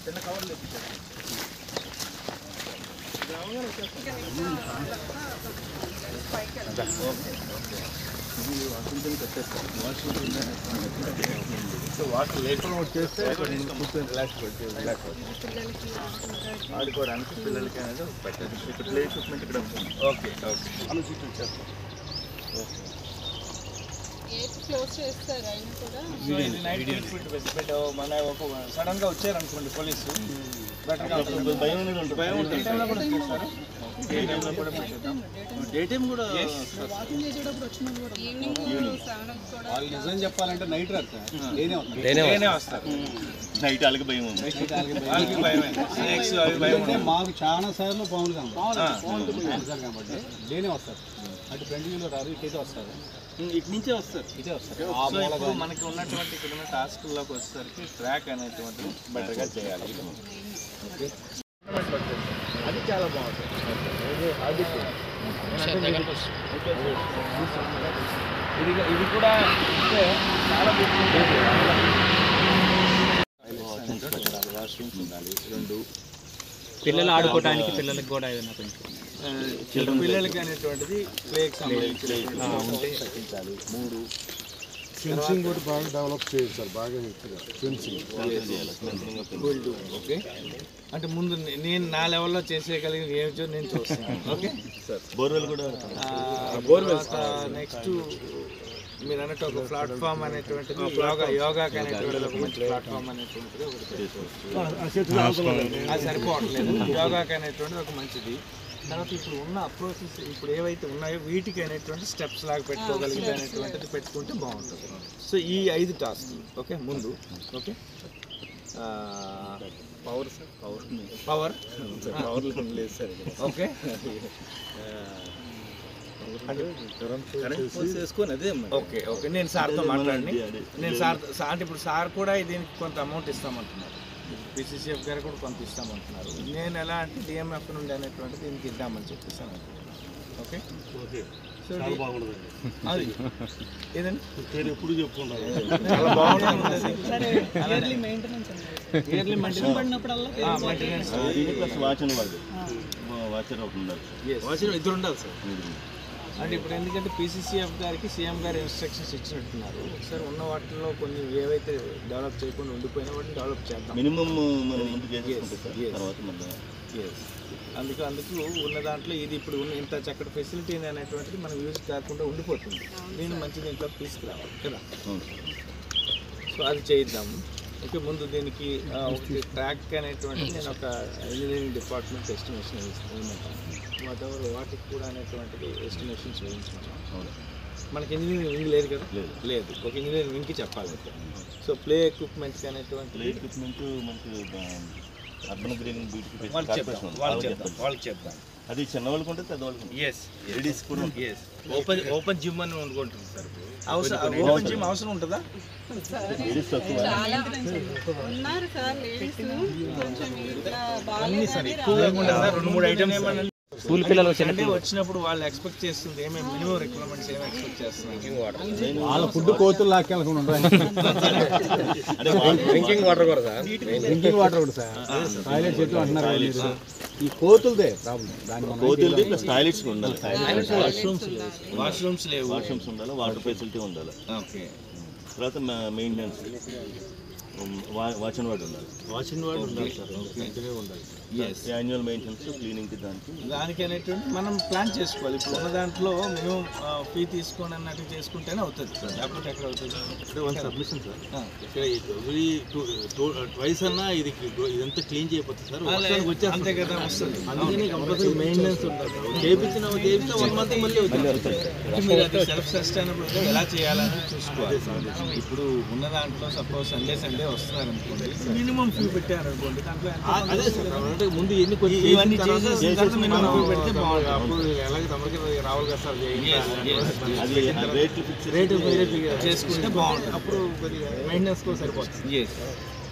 చిన్న కవర్లు ఇది వాషింగ్టన్ కట్టేస్తాం వాషింగ్టన్ సో వాటర్ లేకుండా వచ్చేస్తే కూర్చొని రిలాక్స్ పెట్టి రిలాక్స్ ఆడుకోవడానికి పిల్లలకి అనేది పెట్టండి ఇక్కడ ప్లే ఎక్విప్మెంట్ ఇక్కడ ఓకే ఓకే ఆలోచించి చేస్తాం ఓకే క్లోజ్ చేస్తారు అయినా కూడా సో ఇది నైట్ ఫుడ్ పెట్ట మన ఒక సడన్ గా వచ్చారనుకోండి పోలీసు బెటర్ గా ఉంటుంది. భయం అనేది ఉంటుంది భయం ఉంటుంది ఈ టైంలో కూడా చేస్తారు ఏ టైంలో కూడా పెట్టేద్దాం డే టైం కూడా వాకింగ్ చేసేటప్పుడు వచ్చినా కూడా ఈవినింగ్ సెవెన్ కూడా వాళ్ళు నిజం చెప్పాలంటే నైట్ రాత్రి నేనే వస్తాను నేనే వస్తారు నైట్ వాళ్ళకి భయం ఉంది వాళ్ళకి భయమే స్నేక్స్ అవి భయం అంటే ఉండదు. మాకు చాలా సార్లు పాములు ఆ. కనబడతారు కాబట్టి నేనే వస్తారు అటు ఫ్రంట్ వ్యూలో రారు ఇటైతే వస్తారు ఇటు నుంచే వస్తారు ఇటే వస్తారు సో ఇప్పుడు మనకి ఉన్నటువంటి ఇక్కడ ఉన్న టాస్క్లోకి వచ్చేసరికి ట్రాక్ అనేటువంటిది బెటర్గా చేయాలి ఓకే అది చాలా బాగుంటుంది ఇది హాబిట్ ఇది ఇది కూడా అంటే చాలా వాష్రూమ్స్ ఉండాలి రెండు పిల్లలు ఆడుకోవడానికి పిల్లలకు కూడా ఏదైనా కొంచెం ఆ, చిన్న పిల్లలకి అనేటువంటిది ప్లేకి సంబంధించి ఉంటే తగ్గించాలి మూడు ఫెన్సింగ్ కూడా బాగా డెవలప్ చేయాలి సార్ బాగా హెల్త్గా ఫెన్సింగ్ గోల్డ్ ఓకే అంటే ముందు నే- నేను నా లెవెల్లో చేసేయగలిగిన ఏమిటో నేను చూస్తాను ఓకే బోర్వెల్ కూడా తర్వాత నెక్స్ట్ మీరు అన్నట్టు ఒక ప్లాట్ఫామ్ అనేటువంటిది యోగా యోగాకి అనేటువంటిది ఒక మంచి ప్లాట్ఫామ్ అనేటువంటిది ఒకటి పెట్టుకోవచ్చు. అది సరిపోవట్లేదు యోగాకి అనేటువంటిది ఒక మంచిది తర్వాత ఇప్పుడు ఉన్న అప్రోచెస్ ఇప్పుడు ఏవైతే ఉన్నాయో వీటికి అనేటువంటి స్టెప్స్ లాగా పెట్టుకోగలిగితే అనేటువంటిది పెట్టుకుంటే బాగుంటుంది సో ఈ ఐదు టాస్క్ ఓకే ముందు okay power power power power లేదు సార్ ఓకే చేసుకొని అదే ఓకే ఓకే నేను సార్తో మాట్లాడండి నేను సార్ సార్ అంటే ఇప్పుడు సార్ కూడా దీనికి కొంత అమౌంట్ ఇస్తామంటున్నారు పిసిసిఎఫ్ గారు కూడా కొంత ఇస్తామంటున్నారు నేను ఎలా అంటే డిఎంఎఫ్ నుండి అనేటువంటి దీనికి ఇద్దామని చెప్పేసి ఓకే సో డి- అది ఏదండి పేరు ఎప్పుడు చెప్పుకుంటారు చాలా బాగుంటుంది ఇయర్లీ మెయింటెనెన్స్ ఇయర్లీ మెయింటెనెన్స్ పడినప్పుడల్లా మెయింటెనెన్స్ ప్లస్ వాచన్ వాళ్ళు వాచర్ ఒకటి ఉండాలి ఇద్దరు ఉండాలి సార్ అంటే ఇప్పుడు ఎందుకంటే పీసీసీఎఫ్ గారికి సీఎం గారు ఇన్స్ట్రక్షన్స్ ఇచ్చినట్టున్నారు సార్ ఉన్న వాటిలో కొన్ని ఏవైతే డెవలప్ చేయకుండా ఉండిపోయినా వాటిని డెవలప్ చేద్దాం మినిమం మనం ముందు చేసుకుంటే సార్ yes. తర్వాత మళ్ళీ Yes. అందుకు అందుకు ఉన్న దాంట్లో ఇది ఇప్పుడు ఉన్న ఇంత చక్కటి ఫెసిలిటీ అనేటువంటిది మనం యూజ్ కాకుండా ఉండిపోతుంది దీన్ని మంచి దీంట్లో తీసుకురావాలి కదా అవును సో అది చేయిద్దాము ఓకే ముందు దీనికి ఆ, ఒక ట్రాక్ అనేటువంటిది నేను ఒక ఇంజనీరింగ్ డిపార్ట్మెంట్ ఎస్టిమేషన్ వేయమంటాను వాట్ ఎవర్ వాటికి కూడా అనేటువంటిది ఎస్టిమేషన్స్ వేయించమన్నాం మనకి ఇంజనీరింగ్ వింగ్ లేదు కదా లేదు. లేదు ఒక ఇంజనీరింగ్ వింగ్కి చెప్పాలంటే సో ప్లే ఎక్విప్మెంట్స్ అనేటువంటి ప్లే ఎక్విప్మెంట్ మనకి అర్బన్ గ్రీనింగ్ బ్యూటీ వాళ్ళు చెప్తాం వాళ్ళు చెప్తాం వాళ్ళకి చెప్తాం అది చిన్నవాళ్ళకి ఉంటుంది పెద్దవాళ్ళకి ఉంటుంది ఎస్ లేడీస్ కూడా ఎస్ ఓపెన్ ఓపెన్ జిమ్ అని అనుకుంటుంది సార్ అవసరం ఓపెన్ జిమ్ అవసరం ఉంటుందా లేడీస్ తక్కువ చాలా ఉన్నారు సార్ లేడీస్ కొంచెం ఇట్లా అన్ని సార్ బాగా ఎక్కువ కాకుండా సార్ రెండు మూడు ఐటమ్స్ స్కూల్ పిల్లలు చిన్న అంటే వచ్చినప్పుడు వాళ్ళు ఎక్స్పెక్ట్ చేస్తుంది ఏమేమి మినిమం రిక్వైర్మెంట్స్ ఏమి ఎక్స్పెక్ట్ చేస్తున్నారు వాళ్ళ ఫుడ్ కోతులు లాక్కెళ్ళకుండా ఉంటాయి అంటే డ్రింకింగ్ వాటర్ కూడా సార్ డ్రింకింగ్ వాటర్ కూడా సార్ టాయిలెట్ చెట్లు అంటున్నారు కదా మీరు. ఈ కోతులదే ప్రాబ్లం దాని మనం కోతులది ప్లస్ టాయిలెట్స్ ఉండాలి వాష్రూమ్స్ వాష్రూమ్స్ లేవు వాష్రూమ్స్ ఉండాలి వాటర్ ఫెసిలిటీ ఉండాలి ఓకే తర్వాత మెయింటెనెన్స్ వాచన్ వార్డ్ ఉండాలి వాషింగ్ వాడు ఉండాలి సార్ ఇంటినే ఉండాలి ఎస్ యాన్యువల్ మెయింటెనెన్స్ క్లీనింగ్కి దానికి దానికి అనేటువంటి మనం ప్లాన్ చేసుకోవాలి ఇప్పుడు ఉన్న దాంట్లో మినిమం ఫీ తీసుకోండి అన్నట్టు చేసుకుంటేనే అవుతుంది సార్ లేకపోతే ఎక్కడ అవుతుంది అంటే వన్ సబ్మిషన్ సార్ ఆ. ఇక్కడ ఎవ్రీ టూ ట్వైస్ అన్నా ఇది ఇదంతా క్లీన్ చేయకపోతే సార్ అలా వర్షానికి వచ్చేస్తుంది అంతే కదా వస్తుంది అందుకని కంపల్సరీ మెయింటెనెన్స్ ఉంటుంది చేపించిన చేపిస్తే వన్ మంత్ మళ్ళీ అవుతుంది మీరు అది సెల్ఫ్ సస్టైనబుల్ ఎలా చేయాలని చూసుకోవాలి ఇప్పుడు ఉన్న దాంట్లో సపోజ్ సండే సండే వస్తున్నారు అనుకోండి మినిమం ఫీ పెట్టారు అనుకోండి దాంట్లో ఎంత ఆ- అదే సార్ అంటే ముందు ఎన్ని కొంచెం ఈ- ఇవన్నీ చేసిన తర్వాత చేసేసిన తర్వాత చేసేసి minimum మనం fee పెడితే బాగుంటుంది. అప్పుడు ఎలాగ తమకి రావాలి కదా సార్ చేయండి అది రేట్లు ఫిక్స్ రేటు వేరే చేసుకుంటే బాగుంటుంది అప్పుడు కొద్దిగా మెయింటెనెన్స్ కూడా సరిపోతుంది ఎస్